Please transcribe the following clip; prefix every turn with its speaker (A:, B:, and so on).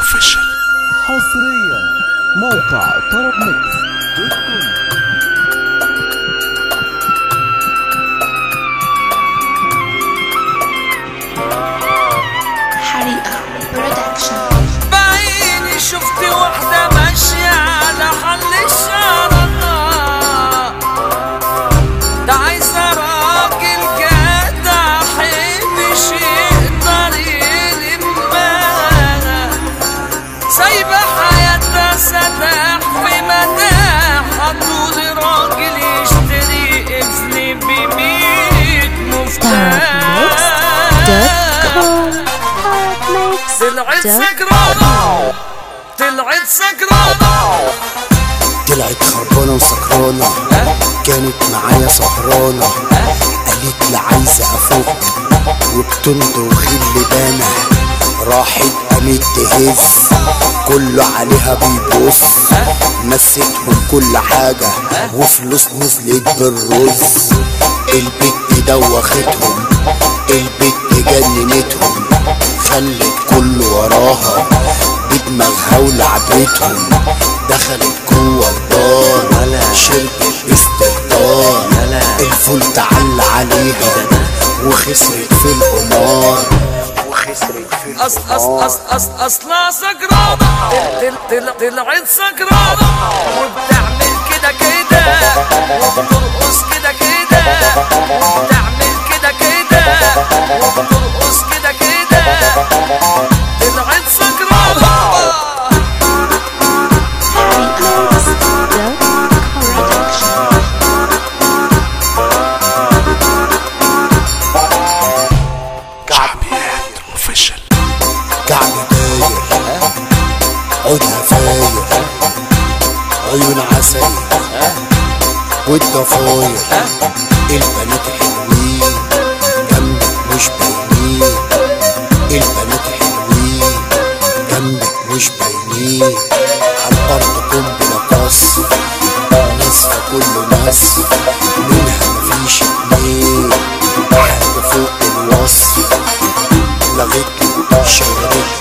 A: اوفيشال
B: حصريا موقع طرب ميكس دوت كوم
C: حريقة برودكشن
D: بعيني شفت واحدة ماشية على حل الشارع ده عايزة راجل جدع حبش يقدر يلمها سايبة حياتها سداح في مداح طول راجل يشتري قفل بمية مفتاح طلعت سكرانة طلعت سكرانة
E: طلعت خربانة وسكرانة كانت معايا سهرانة قالت لي عايزة أفوق وبتندغ اللبانة راحت قامت تهز كله عليها بيبص نسيتهم كل حاجة وفلوس نزلت بالرز البت دوختهم البت جننتهم خلت كله وراها بدماغها ولعبتهم دخلت جوه الدار شربت باستهتار الفول تعلى عليها وخسرت في القمار وخسرت في
D: أص أص أص أص أصلا سكرانة طل طل طلعت سكرانة وبتعمل كده كده وبترقص كده كده وبتعمل كده كده وبترقص كده كده طلعت سكرانة
C: حريقة برودكشن
A: شعبيات اوفيشال
E: كعب داير عودها فاير عيون عسل والضفاير البنات حلوين جنبك مش باينين البنات حلوين جنبك مش باينين عالأرض قنبلة قصر ناسفة كله ناس منها مفيش اتنين حاجة فوق الوصف لغيت شاورت